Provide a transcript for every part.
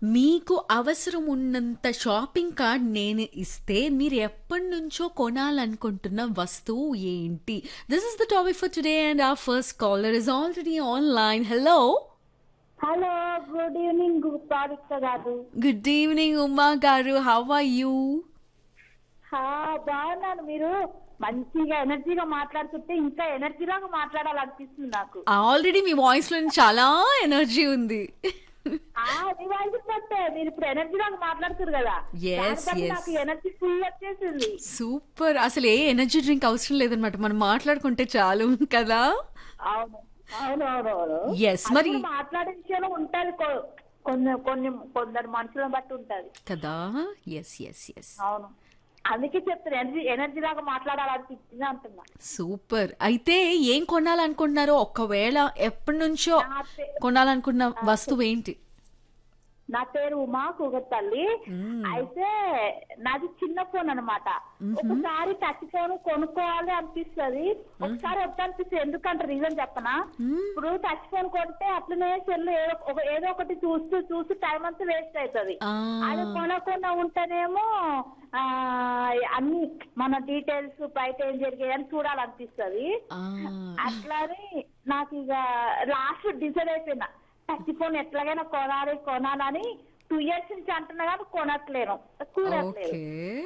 మీకు అవసరం ఉన్నంత షాపింగ్ కార్డ్ నేను ఇస్తే మీరు ఎప్పటి నుంచో కొనాలనుకుంటున్న వస్తువు ఏంటి this is the topic for today and our first caller is already online hello hello good evening Parika garu good evening Uma గారు హౌ ఆర్ యూ హా బాగున్నాను మీరు మంచిగా ఎనర్జీగా మాట్లాడుతుంటే ఇంకా ఎనర్జీలాగా మాట్లాడాలనిపిస్తుంది నాకు ఆల్రెడీ మీ వాయిస్ లో చాలా ఎనర్జీ ఉంది ఆ మీ వాయిస్ బట్టే మీరు ఇప్పుడు ఎనర్జీలాగా మాట్లాడుతున్నారు కదా Yes, దాని బట్టి yes. నాకు ఎనర్జీ ఫుల్ వచ్చేసింది సూపర్ అసలు ఏ ఎనర్జీ డ్రింక్ అవసరం లేదనమాట మనం మాట్లాడుకుంటే చాలు కదా అవును అవును అవును అవును Yes, అది మరి- కూడా మాట్లాడే విషయంలో ఉంటది కొ- కొన్ని కొన్ని కొందరు మనుషులను బట్టి ఉంటది కదా ఎస్ ఎస్ ఎస్ అవును అందుకే చెప్తాను ఎనర్జీ ఎనర్జీ లాగా మాట్లాడాలనిపించింది అంటున్నా సూపర్ అయితే ఏం కొనాలనుకుంటున్నారో ఒకవేళ ఎప్పటి నుంచో నా పే- కొనాలనుకున్న వస్తువు ఏంటి నా పేరు ఉమా కూగతల్లి అయితే నాది చిన్న ఫోన్ అన్నమాట ఒకసారి టచ్ ఫోన్ కొనుక్కోవాలి అనిపిస్తది ఒకసారి వద్దనిపిస్తుంది ఎందుకంటే రీజన్ చెప్పనా ఇప్పుడు టచ్ ఫోన్ కొంటే అట్లనే సెల్ ఏదో ఒక- ఏదో ఒకటి చూస్తూ చూస్తూ టైం అంతా వేస్ట్ అవుతుంది ఆ, అది కొనకుండా ఉంటేనేమో ఆ అన్ని మన డీటెయిల్స్ బయట ఏం జరిగాయి అని చూడాలనిపిస్తది ఆ, అట్లానే నాకు ఇక లాస్ట్ డిసైడ్ అయిపోయినా టచ్ ఫోన్ ఎట్లాగైనా కొనాలి కొనాలని టూ ఇయర్స్ నుంచి అంటున్నా కానీ కొనట్లేను కూరట్లేదు ఓకే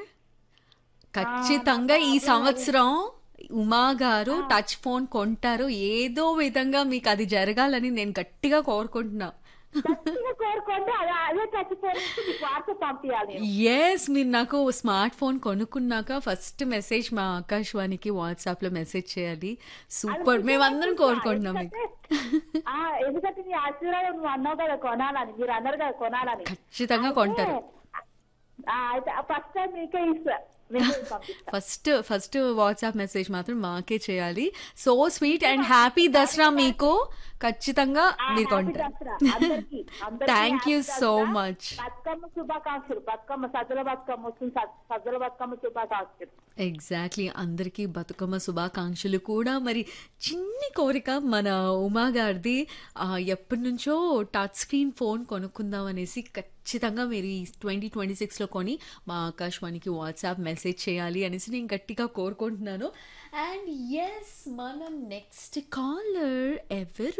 ఖచ్చితంగా ఈ సంవత్సరం ఉమా గారు టచ్ ఫోన్ కొంటారు ఏదో విధంగా మీకు అది జరగాలని నేను గట్టిగా కోరుకుంటున్నా గట్టిగా కోరుకోండి అదే అదే టచ్ ఫోన్ నుంచి మీకు వాట్సాప్ పంపించాలి నేను. ఎస్ మీరు నాకు స్మార్ట్ ఫోన్ కొనుక్కున్నాక ఫస్ట్ మెసేజ్ మా ఆకాశవాణికి వాట్సాప్ లో మెసేజ్ చేయాలి సూపర్ మేమందరం కోరుకుంటున్నాం మీకు ఎందుకంటే- ఆ, ఎందుకంటే నీ ఆశీర్వాదం నువ్వు అన్నావు కదా కొనాలని మీరు అన్నారు కదా కొనాలని ఖచ్చితంగా కొంటారు ఆ, అయితే ఫస్ట్ టైం మీకే ఇస్తా మీకే పంపిస్తా ఫస్ట్ ఫస్ట్ వాట్సాప్ మెసేజ్ మాత్రం మాకే చేయాలి so sweet and happy Dasara మీకు ఖచ్చితంగా ఆ, మీరు హ్యాపీ కొంటారు దసరా. అందరికీ, అందరికీ thank you happy so Dasara. Much Bathukamma శుభాకాంక్షలు బతుకమ్మ సజ్జల బతుకమ్మ వస్తుంది సజ్- సజ్జల బతుకమ్మ శుభాకాంక్షలు ఎగ్జాక్ట్లీ అందరికీ బతుకమ్మ శుభాకాంక్షలు కూడా మరి చిన్ని కోరిక మన ఉమా గారిది ఆ, ఎప్పటి నుంచో టచ్ స్క్రీన్ ఫోన్ కొనుక్కుందాం అనేసి ఖచ్చితంగా మీరు ఈ ట్వంటీ ట్వంటీ సిక్స్లో కొని మా ఆకాశవాణికి వాట్సాప్ మెసేజ్ చేయాలి అనేసి నేను గట్టిగా కోరుకుంటున్నాను అండ్ ఎస్ మనం నెక్స్ట్ కాలర్ ఎవరు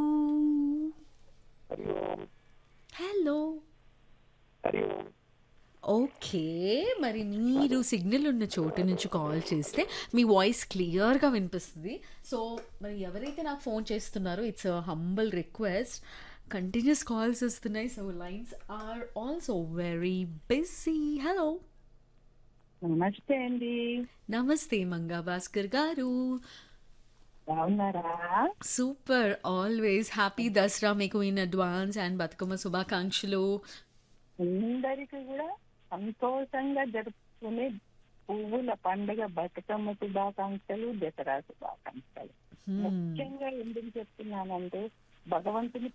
హలో ఓకే మరి మీరు సిగ్నల్ ఉన్న చోటు నుంచి కాల్ చేస్తే మీ వాయిస్ క్లియర్గా వినిపిస్తుంది సో మరి ఎవరైతే నాకు ఫోన్ చేస్తున్నారో it's humble request continuous calls వస్తున్నాయి so lines are also very busy hello నమస్తే అండి నమస్తే మంగా భాస్కర్ గారు బాగున్నారా సూపర్ ఆల్వేస్ హ్యాపీ దసరా మీకు ఇన్ అడ్వాన్స్ అండ్ బతుకమ్మ శుభాకాంక్షలు అందరికి కూడా సంతోషంగా జరుపుకునే పువ్వుల పండుగ బతుకమ్మ శుభాకాంక్షలు దసరా శుభాకాంక్షలు Hmm. ముఖ్యంగా ఎందుకు చెప్తున్నానంటే భగవంతుని